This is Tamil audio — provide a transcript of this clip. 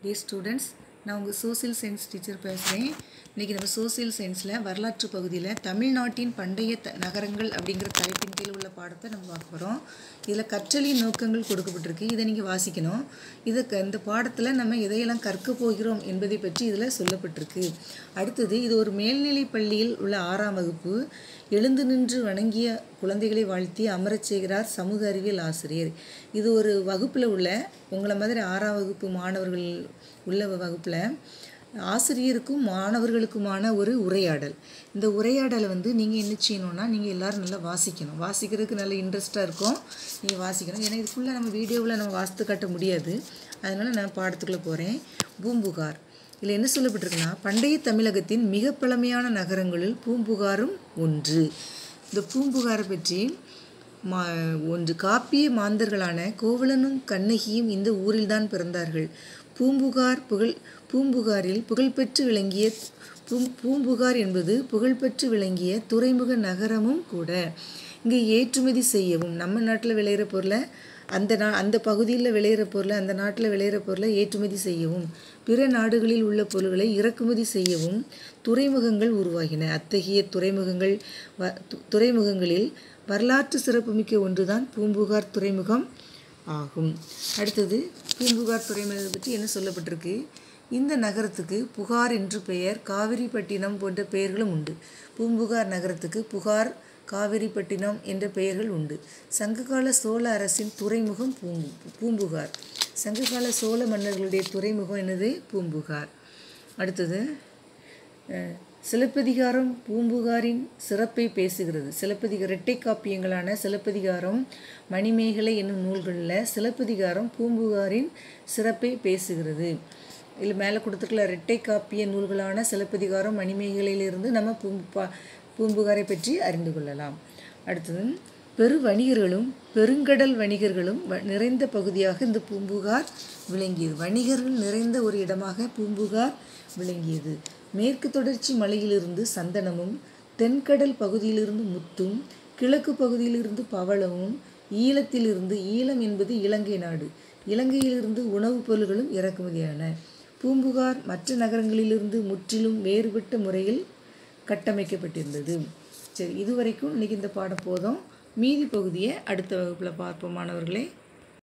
டியர் ஸ்டூடெண்ட்ஸ் நான் உங்கள் சோசியல் சயின்ஸ் டீச்சர் பேசுகிறேன் இன்றைக்கி நம்ம சோசியல் சயின்ஸில் வரலாற்று பகுதியில் தமிழ்நாட்டின் பண்டைய த நகரங்கள் அப்படிங்கிற தலைப்பின் கீழ் உள்ள பாடத்தை நம்ம பார்க்க போகிறோம் இதில் கற்றலின் நோக்கங்கள் கொடுக்கப்பட்டிருக்கு இதை நீங்கள் வாசிக்கணும் இதை க- இந்த பாடத்தில் நம்ம எதையெல்லாம் கற்க போகிறோம் என்பதை பற்றி இதில் சொல்லப்பட்டிருக்கு அடுத்தது இது ஒரு மேல்நிலைப் பள்ளியில் உள்ள ஆறாம் வகுப்பு எழுந்து நின்று வணங்கிய குழந்தைகளை வாழ்த்தி அமரச் செய்கிறார் சமூக அறிவியல் ஆசிரியர் இது ஒரு வகுப்பில் உள்ள உங்களை மாதிரி ஆறாம் வகுப்பு மாணவர்கள் உள்ள வகுப்பில் ஆசிரியருக்கும் மாணவர்களுக்குமான ஒரு உரையாடல் இந்த உரையாடலை வந்து நீங்கள் என்ன செய்யணும்னா நீங்கள் எல்லோரும் நல்லா வாசிக்கணும் வாசிக்கிறதுக்கு நல்ல இன்ட்ரெஸ்ட்டாக இருக்கும் நீங்கள் வாசிக்கணும் ஏன்னா இது ஃபுல்லாக நம்ம வீடியோவில் நம்ம வாசித்து காட்ட முடியாது அதனால் நான் பாடத்துக்குள்ளே போகிறேன் பூம்புகார் இதில் என்ன சொல்லப்பட்டிருக்குன்னா பண்டைய தமிழகத்தின் மிக பழமையான நகரங்களில் பூம்புகாரும் ஒன்று இந்த பூம்புகாரை பற்றி மா ஒன்று காப்பிய மாந்தர்களான கோவலனும் கண்ணகியும் இந்த ஊரில்தான் பிறந்தார்கள் பூம்புகார் புகழ் பூம்புகாரில் புகழ்பெற்று விளங்கிய பூம் பூம்புகார் என்பது புகழ்பெற்று விளங்கிய துறைமுக நகரமும் கூட இங்கே ஏற்றுமதி செய்யவும் நம்ம நாட்டில் விளையிற பொருளை அந்த நா அந்த பகுதியில் விளையிற பொருளை அந்த நாட்டில் விளையிற பொருளை ஏற்றுமதி செய்யவும் பிற நாடுகளில் உள்ள பொருள்களை இறக்குமதி செய்யவும் துறைமுகங்கள் உருவாகின அத்தகைய துறைமுகங்கள் வ து- துறைமுகங்களில் வரலாற்று சிறப்புமிக்க ஒன்றுதான் பூம்புகார் துறைமுகம் ஆகும் அடுத்தது பூம்புகார் துறைமுகத்தை பற்றி என்ன சொல்லப்பட்டிருக்கு இந்த நகரத்துக்கு புகார் என்று பெயர் காவிரிப்பட்டினம் போன்ற பெயர்களும் உண்டு பூம்புகார் நகரத்துக்கு புகார் காவிரிப்பட்டினம் என்ற பெயர்கள் உண்டு சங்ககால சோழ அரசின் துறைமுகம் பூம்பு பூம்புகார் சங்ககால சோழ மன்னர்களுடைய துறைமுகம் என்னது பூம்புகார் அடுத்தது அஹ், சிலப்பதிகாரம் பூம்புகாரின் சிறப்பை பேசுகிறது சிலப்பதிகார இரட்டை காப்பியங்களான சிலப்பதிகாரம் மணிமேகலை என்னும் நூல்களில் சிலப்பதிகாரம் பூம்புகாரின் சிறப்பை பேசுகிறது இதில் மேலே கொடுத்துருக்கல இரட்டை காப்பிய நூல்களான சிலப்பதிகாரம் மணிமேகலையிலிருந்து நம்ம பூம்பு பா- பூம்புகாரை பற்றி அறிந்து கொள்ளலாம் அடுத்தது பெரு வணிகர்களும் பெருங்கடல் வணிகர்களும் வ- நிறைந்த பகுதியாக இந்த பூம்புகார் விளங்கியது வணிகர்கள் நிறைந்த ஒரு இடமாக பூம்புகார் விளங்கியது மேற்கு தொடர்ச்சி மலையிலிருந்து சந்தனமும் தென்கடல் பகுதியிலிருந்து முத்தும் கிழக்கு பகுதியிலிருந்து பவளமும் ஈழத்திலிருந்து ஈழம் என்பது இலங்கை நாடு இலங்கையிலிருந்து உணவுப் பொருள்களும் இறக்குமதியான பூம்புகார் மற்ற நகரங்களிலிருந்து முற்றிலும் வேறுபட்ட முறையில் கட்டமைக்கப்பட்டிருந்தது சரி இதுவரைக்கும் இன்னைக்கு இந்த பாடம் போதும் மீதி பகுதியை அடுத்த வகுப்பில் பார்ப்போம் மாணவர்களே